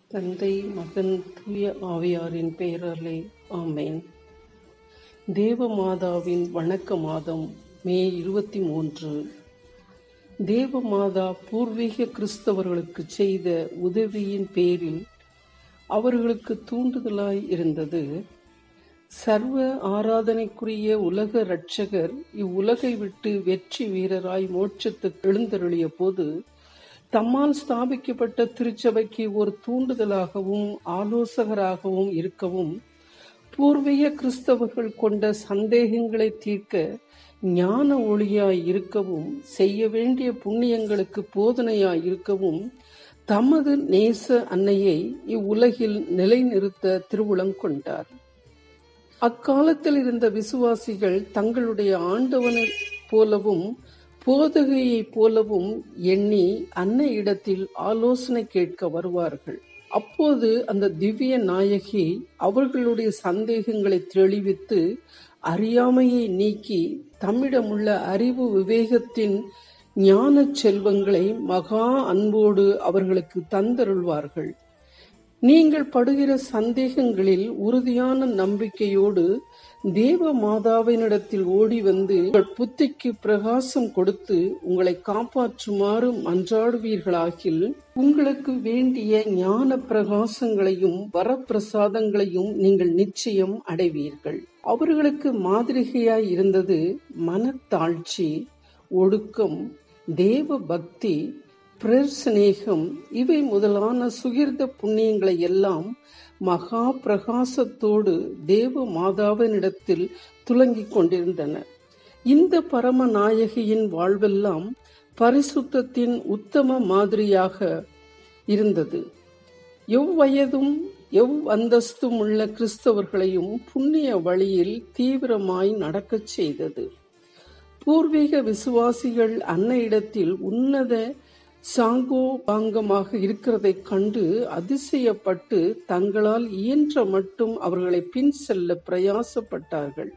தந்தை மகன் தூய ஆவியாரின் பெயராலே ஆமென் தேவ மாதாவின் வணக்க மாதம் மே இருபத்தி மூன்று தேவ மாதா பூர்வீக கிறிஸ்தவர்களுக்கு செய்த உதவியின் பேரில் அவர்களுக்கு தூண்டுதலாய் இருந்தது சர்வ ஆராதனைக்குரிய உலக இரட்சகர் இவ்வுலகை விட்டு வெற்றி வீரராய் மோட்சத்துக்கு எழுந்தருளிய போது தம்மால் ஸ்தாபிக்கப்பட்ட திருச்சபைக்கு ஒரு தூண்டுதலாகவும் ஆலோசகராகவும் இருக்கவும் பூர்வீக கிறிஸ்தவர்கள் கொண்ட சந்தேகங்களை தீர்க்க ஞான ஒளியாய் இருக்கவும் செய்ய வேண்டிய புண்ணியங்களுக்கு போதனையாய் இருக்கவும் தமது நேச அன்னையை இவ்வுலகில் நிலைநிறுத்த திருவுளம் கொண்டார் அக்காலத்தில் இருந்த விசுவாசிகள் தங்களுடைய ஆண்டவனைப் போலவும் போதகையைப் போலவும் எண்ணி அன்னை இடத்தில் ஆலோசனை கேட்க வருவார்கள் அப்போது அந்த திவ்ய நாயகி அவர்களுடைய சந்தேகங்களை தெளிவித்து அறியாமையை நீக்கி தம்மிடமுள்ள அறிவு விவேகத்தின் ஞான செல்வங்களை மகா அன்போடு அவர்களுக்கு தந்தருள்வார்கள் நீங்கள் படுகிற சந்தேகங்களில் உறுதியான நம்பிக்கையோடு தேவ மாதாவினிடத்தில் ஓடி வந்து உங்கள் புத்திக்கு பிரகாசம் கொடுத்து உங்களை காப்பாற்றுமாறு மன்றாடுவீர்களாகில் உங்களுக்கு வேண்டிய ஞான பிரகாசங்களையும் வரப்பிரசாதங்களையும் நீங்கள் நிச்சயம் அடைவீர்கள் அவர்களுக்கு மாதிரிகையாய் இருந்தது மனத்தாழ்ச்சி ஒடுக்கம் தேவ பக்தி பிரசநேகம் இவை முதலான சுகிர்த புண்ணியங்களை எல்லாம் மகா பிரகாசத்தோடு தேவ மாதாவினிடத்தில் துலங்கிக் கொண்டிருந்தன இந்த பரம நாயகியின் வாழ்வெல்லாம் பரிசுத்தத்தின் உத்தம மாதிரியாக இருந்தது எவ்வயதும் எவ் அந்தஸ்தும் உள்ள கிறிஸ்தவர்களையும் புண்ணிய வழியில் தீவிரமாய் நடக்கச் செய்தது பூர்வீக விசுவாசிகள் அன்னையிடத்தில் உன்னத சாங்கோ பாங்கமாக இருக்கிறதைக் கண்டு அதிசயப்பட்டு தங்களால் இயன்ற மட்டும் அவர்களை பின் செல்ல பிரயாசப்பட்டார்கள்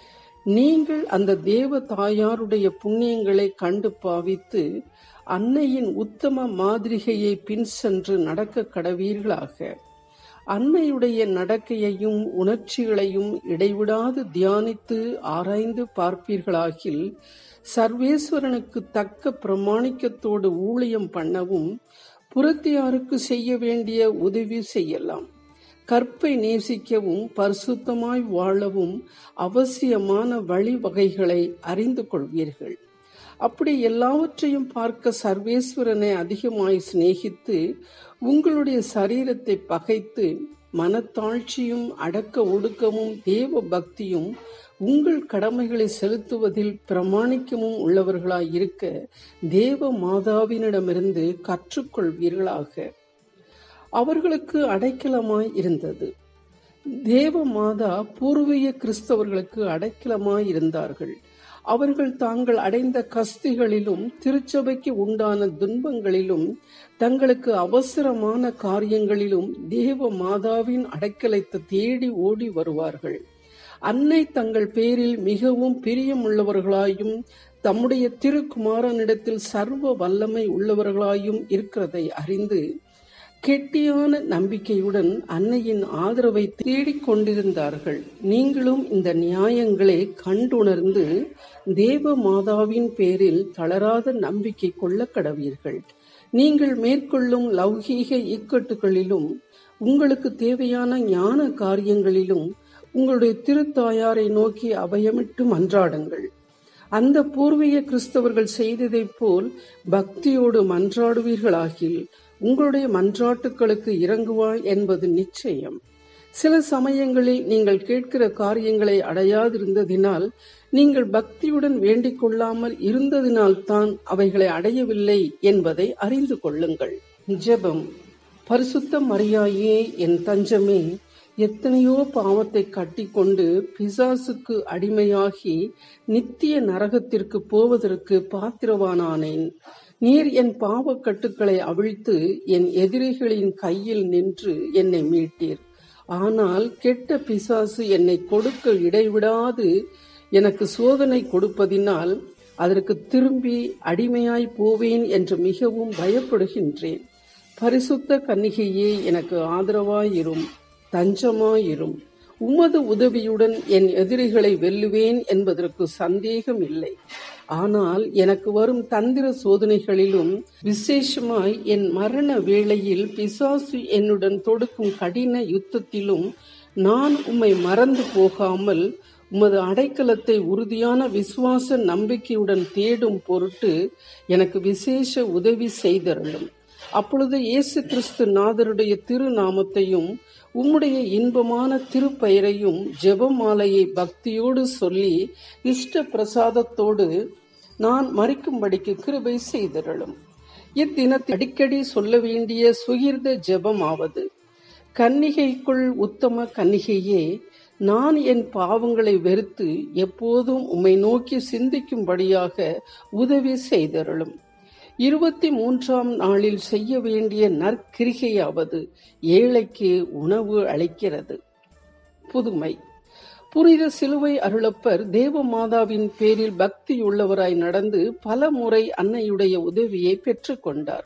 நீங்கள் அந்த தேவ தாயாருடைய புண்ணியங்களை கண்டு பாவித்து அன்னையின் உத்தம மாதிரிகையை பின் சென்று நடக்க கடவீர்களாக அன்னையுடைய நடக்கையையும் உணர்ச்சிகளையும் இடைவிடாது தியானித்து ஆராய்ந்து பார்ப்பீர்களாகில் சர்வேஸ்வரனுக்கு தக்க பிரமாணிக்கத்தோடு ஊழியம் பண்ணவும் புறத்தியாருக்கு செய்ய வேண்டிய உதவி செய்யலாம் கற்பை நேசிக்கவும் பரிசுத்தமாய் வாழவும் அவசியமான வழிவகைகளை அறிந்து கொள்வீர்கள் அப்படி எல்லாவற்றையும் பார்க்க சர்வேஸ்வரனை அதிகமாய் சிநேகித்து உங்களுடைய சரீரத்தை பகைத்து மனத்தாழ்ச்சியும் அடக்க ஒடுக்கமும் தேவ பக்தியும் உங்கள் கடமைகளை செலுத்துவதில் பிரமாணிக்கமும் உள்ளவர்களாய் இருக்க தேவ மாதாவினிடமிருந்து கற்றுக்கொள்வீர்களாக அவர்களுக்கு அடைக்கலமாய் இருந்தது தேவ மாதா பூர்வீக கிறிஸ்தவர்களுக்கு அடைக்கலமாய் இருந்தார்கள் அவர்கள் தாங்கள் அடைந்த கஸ்திகளிலும் திருச்சபைக்கு உண்டான துன்பங்களிலும் தங்களுக்கு அவசரமான காரியங்களிலும் தேவ மாதாவின் அடைக்கலத்தை தேடி ஓடி வருவார்கள் அன்னை தங்கள் பேரில் மிகவும் பிரியமுள்ளவர்களாயும் தம்முடைய திருக்குமாரனிடத்தில் சர்வ வல்லமை உள்ளவர்களாயும் இருக்கிறதை அறிந்து கெட்டியான நம்பிக்கையுடன் அன்னையின் ஆதரவை தேடிக் கொண்டிருந்தார்கள் நீங்களும் இந்த நியாயங்களை கண்டுணர்ந்து தேவ மாதாவின் பேரில் தளராத நம்பிக்கை கொள்ள கடவீர்கள் நீங்கள் மேற்கொள்ளும் லௌகீக இக்கட்டுகளிலும் உங்களுக்கு தேவையான ஞான காரியங்களிலும் உங்களுடைய திருத்தாயாரை நோக்கி அபயமிட்டு மன்றாடுங்கள் அந்த பூர்வீக கிறிஸ்தவர்கள் செய்ததைப் போல் பக்தியோடு மன்றாடுவீர்களாகில் உங்களுடைய மன்றாட்டுக்களுக்கு இறங்குவாய் என்பது நிச்சயம் சில சமயங்களில் நீங்கள் கேட்கிற காரியங்களை அடையாதிருந்ததினால் நீங்கள் பக்தியுடன் வேண்டிக் கொள்ளாமல் இருந்ததினால் தான் அவைகளை அடையவில்லை என்பதை அறிந்து கொள்ளுங்கள் ஜெபம் பரிசுத்த மரியாயே என் தஞ்சமே எத்தனையோ பாவத்தை கட்டிக்கொண்டு பிசாசுக்கு அடிமையாகி நித்திய நரகத்திற்கு போவதற்கு பாத்திரவானானேன் நீர் என் பாவக்கட்டுக்களை அவிழ்த்து என் எதிரிகளின் கையில் நின்று என்னை மீட்டீர் ஆனால் கெட்ட பிசாசு என்னை கொடுக்க இடைவிடாது எனக்கு சோதனை கொடுப்பதினால் அதற்கு திரும்பி அடிமையாய் போவேன் என்று மிகவும் பயப்படுகின்றேன் பரிசுத்த கன்னிகையே எனக்கு ஆதரவாயிரும் தஞ்சமாயிரும் உமது உதவியுடன் என் எதிரிகளை வெல்லுவேன் என்பதற்கு சந்தேகம் இல்லை ஆனால் எனக்கு வரும் தந்திர சோதனைகளிலும் விசேஷமாய் என் மரண வேளையில் பிசாசு என்னுடன் தொடுக்கும் கடின யுத்தத்திலும் நான் உம்மை மறந்து போகாமல் உமது அடைக்கலத்தை உறுதியான விசுவாச நம்பிக்கையுடன் தேடும் பொருட்டு எனக்கு விசேஷ உதவி செய்தருளும் அப்பொழுது இயேசு கிறிஸ்து நாதருடைய திருநாமத்தையும் உம்முடைய இன்பமான திருப்பெயரையும் ஜெபமாலையை பக்தியோடு சொல்லி இஷ்ட பிரசாதத்தோடு நான் மறிக்கும்படிக்கு கிருபை செய்தருளும் இத்தினத்தில் அடிக்கடி சொல்ல வேண்டிய சுகிர்த ஜெபமாவது கன்னிகைக்குள் உத்தம கன்னிகையே நான் என் பாவங்களை வெறுத்து எப்போதும் உம்மை நோக்கி சிந்திக்கும்படியாக உதவி செய்தருளும் இருபத்தி மூன்றாம் நாளில் செய்ய வேண்டிய நற்கிரிகையாவது ஏழைக்கு உணவு அளிக்கிறது புதுமை புனித சிலுவை அருளப்பர் தேவ மாதாவின் பேரில் பக்தியுள்ளவராய் நடந்து பல முறை அன்னையுடைய உதவியை பெற்றுக்கொண்டார்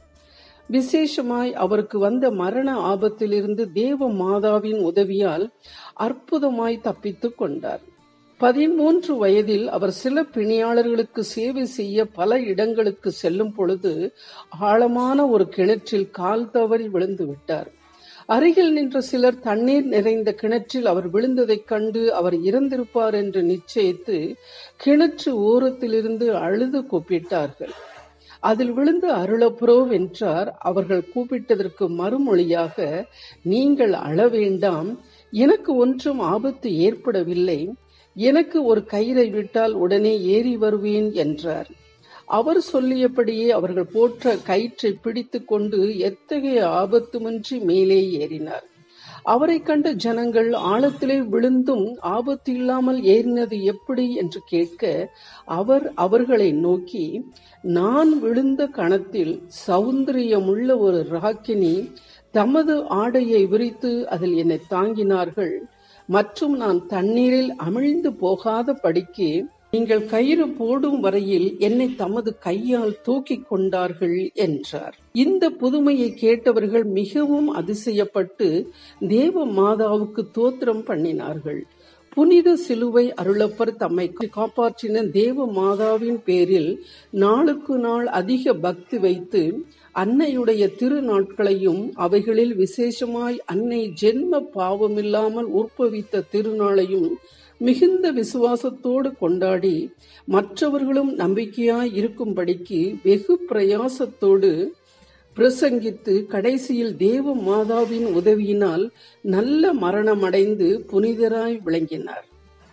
விசேஷமாய் அவருக்கு வந்த மரண ஆபத்திலிருந்து தேவ மாதாவின் உதவியால் அற்புதமாய் தப்பித்துக் கொண்டார் பதிமூன்று வயதில் அவர் சில பிணியாளர்களுக்கு சேவை செய்ய பல இடங்களுக்கு செல்லும் பொழுது ஆழமான ஒரு கிணற்றில் கால் தவறி விழுந்து விட்டார் அருகில் நின்ற சிலர் தண்ணீர் நிறைந்த கிணற்றில் அவர் விழுந்ததைக் கண்டு அவர் இறந்திருப்பார் என்று நிச்சயித்து கிணற்று ஓரத்திலிருந்து அழுது கூப்பிட்டார்கள் அதில் விழுந்து அருளப்புரோ வென்றார் அவர்கள் கூப்பிட்டதற்கு மறுமொழியாக நீங்கள் அழ வேண்டாம் எனக்கு ஒன்றும் ஆபத்து ஏற்படவில்லை எனக்கு ஒரு கயிறை விட்டால் உடனே ஏறி வருவேன் என்றார் அவர் சொல்லியபடியே அவர்கள் போற்ற கயிற்றை பிடித்து கொண்டு எத்தகைய ஆபத்துமின்றி மேலே ஏறினார் அவரை கண்ட ஜனங்கள் ஆழத்திலே விழுந்தும் ஆபத்து இல்லாமல் ஏறினது எப்படி என்று கேட்க அவர் அவர்களை நோக்கி நான் விழுந்த கணத்தில் சௌந்தரியமுள்ள ஒரு ராக்கினி தமது ஆடையை விரித்து அதில் என்னை தாங்கினார்கள் மற்றும் நான் தண்ணீரில் அமிழ்ந்து போகாத படிக்கு நீங்கள் கயிறு போடும் வரையில் என்னை தமது கையால் தூக்கிக் கொண்டார்கள் என்றார் இந்த புதுமையை கேட்டவர்கள் மிகவும் அதிசயப்பட்டு தேவ மாதாவுக்கு தோத்திரம் பண்ணினார்கள் புனித சிலுவை அருளப்பர் தம்மை காப்பாற்றின தேவ மாதாவின் பேரில் நாளுக்கு நாள் அதிக பக்தி வைத்து அன்னையுடைய திருநாட்களையும் அவைகளில் விசேஷமாய் அன்னை ஜென்ம பாவமில்லாமல் உற்பவித்த திருநாளையும் மிகுந்த விசுவாசத்தோடு கொண்டாடி மற்றவர்களும் நம்பிக்கையாய் இருக்கும்படிக்கு வெகு பிரயாசத்தோடு பிரசங்கித்து கடைசியில் தேவ மாதாவின் உதவியினால் நல்ல மரணமடைந்து புனிதராய் விளங்கினார்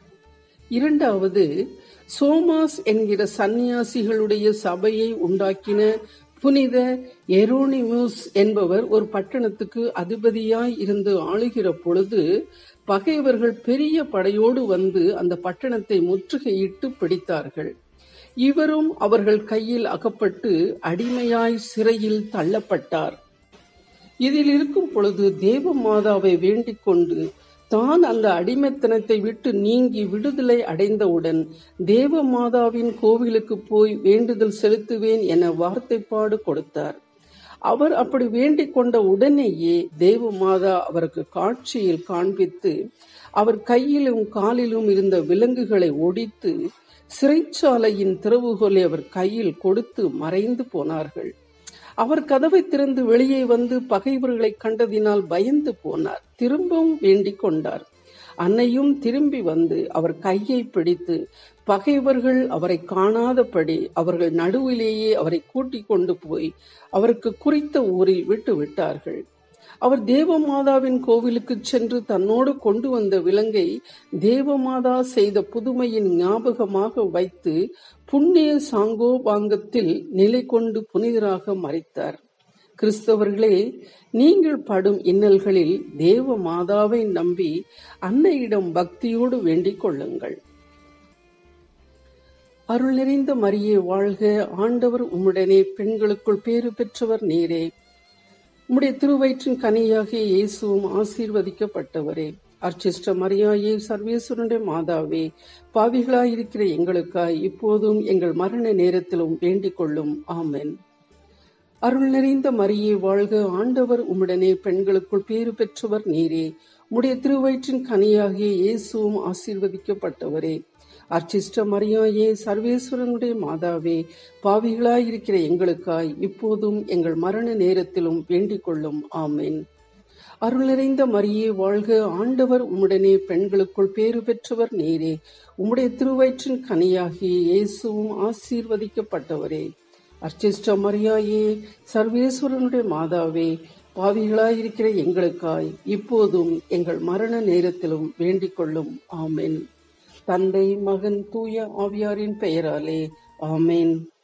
இரண்டாவது சோமாஸ் என்கிற சந்நியாசிகளுடைய சபையை உண்டாக்கின புனித எரோனிமூஸ் என்பவர் ஒரு பட்டணத்துக்கு அதிபதியாய் இருந்து ஆளுகிற பொழுது பகைவர்கள் பெரிய படையோடு வந்து அந்த பட்டணத்தை முற்றுகையிட்டு பிடித்தார்கள் இவரும் அவர்கள் கையில் அகப்பட்டு அடிமையாய் சிறையில் தள்ளப்பட்டார் இதில் இருக்கும் பொழுது தேவ மாதாவை வேண்டிக் கொண்டு தான் அந்த அடிமைத்தனத்தை விட்டு நீங்கி விடுதலை அடைந்தவுடன் தேவ மாதாவின் கோவிலுக்கு போய் வேண்டுதல் செலுத்துவேன் என வார்த்தைப்பாடு கொடுத்தார் அவர் அப்படி வேண்டிக் கொண்ட உடனேயே தேவ மாதா அவருக்கு காட்சியில் காண்பித்து அவர் கையிலும் காலிலும் இருந்த விலங்குகளை ஒடித்து சிறைச்சாலையின் திறவுகோலை அவர் கையில் கொடுத்து மறைந்து போனார்கள் அவர் கதவை திறந்து வெளியே வந்து பகைவர்களை கண்டதினால் பயந்து போனார் திரும்பவும் வேண்டிக் கொண்டார் அன்னையும் திரும்பி வந்து அவர் கையை பிடித்து பகைவர்கள் அவரை காணாதபடி அவர்கள் நடுவிலேயே அவரை கூட்டிக் கொண்டு போய் அவருக்கு குறித்த ஊரில் விட்டு விட்டார்கள் அவர் தேவமாதாவின் கோவிலுக்கு சென்று தன்னோடு கொண்டு வந்த விலங்கை தேவமாதா செய்த புதுமையின் ஞாபகமாக வைத்து புண்ணிய சாங்கோபாங்கத்தில் நிலை கொண்டு புனிதராக மறைத்தார் கிறிஸ்தவர்களே நீங்கள் படும் இன்னல்களில் தேவ மாதாவை நம்பி அன்னையிடம் பக்தியோடு வேண்டிக் கொள்ளுங்கள் அருள் நிறைந்த மரியே வாழ்க ஆண்டவர் உம்முடனே பெண்களுக்குள் பேறு பெற்றவர் நீரே உம்முடைய திருவயிற்றின் கனியாகிய இயேசுவும் ஆசீர்வதிக்கப்பட்டவரே அர்ச்சிஷ்ட மரியாயே சர்வேஸ்வரனுடைய மாதாவே பாவிகளாயிருக்கிற எங்களுக்காய் இப்போதும் எங்கள் மரண நேரத்திலும் வேண்டிக் கொள்ளும் ஆமென் அருள் நிறைந்த மரியே வாழ்க ஆண்டவர் உம்முடனே பெண்களுக்குள் பேறு பெற்றவர் நீரே உம்முடைய திருவயிற்றின் கனியாகிய இயேசுவும் ஆசீர்வதிக்கப்பட்டவரே அர்ச்சிஷ்ட மரியாயே சர்வேஸ்வரனுடைய மாதாவே பாவிகளாய் இருக்கிற எங்களுக்காய் இப்போதும் எங்கள் மரண நேரத்திலும் வேண்டிக் கொள்ளும் ஆமென் அருள் நிறைந்த மரியே வாழ்க ஆண்டவர் உம்முடனே பெண்களுக்குள் பேறு பெற்றவர் நீரே உம்முடைய திருவயிற்றின் கனியாகிய இயேசுவும் ஆசீர்வதிக்கப்பட்டவரே அர்ச்சிஷ்ட மரியாயே சர்வேஸ்வரனுடைய மாதாவே பாவிகளாயிருக்கிற எங்களுக்காய் இப்போதும் எங்கள் மரண நேரத்திலும் வேண்டிக் கொள்ளும் ஆமென் தந்தை மகன் தூய ஆவியாரின் பெயராலே ஆமென்